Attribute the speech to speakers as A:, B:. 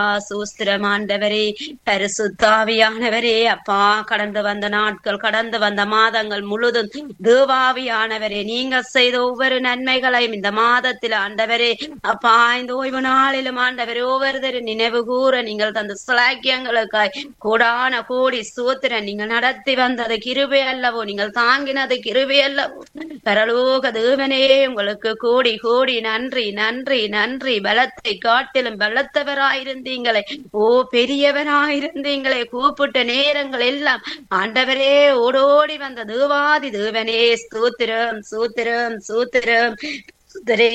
A: சூஸ்திரம் ஆண்டவரே பரிசுத்தாவியானவரே அப்பா கடந்து வந்த நாட்கள் கடந்து வந்த மாதங்கள் முழுதும் தேவாவியானவரே நீங்க செய்த ஒவ்வொரு நன்மைகளையும் இந்த மாதத்தில் ஆண்டவரே அப்பா இந்த ஓய்வு நாளிலும் ஆண்டவரே ஒவ்வொருத்தரும் நினைவு கூற நீங்கள் தந்த சிலாக்கியங்களுக்காய் கூடான கோடி சூத்திரன் நீங்கள் நடத்தி வந்தது கிருபை அல்லவோ நீங்கள் தாங்கினது கிருபை அல்லவோ பரலோக தேவனே உங்களுக்கு கோடி கோடி நன்றி நன்றி நன்றி பலத்தை காட்டிலும் பலத்தவராயிருந்தீங்களே ஓ பெரியவராயிருந்தீங்களே கூப்பிட்ட நேரங்கள் எல்லாம் ஆண்டவரே ஓடோடி வந்த தேவாதி தேவனே ஸ்தோத்திரம் சூத்திரம் சூத்திரம் சுதரே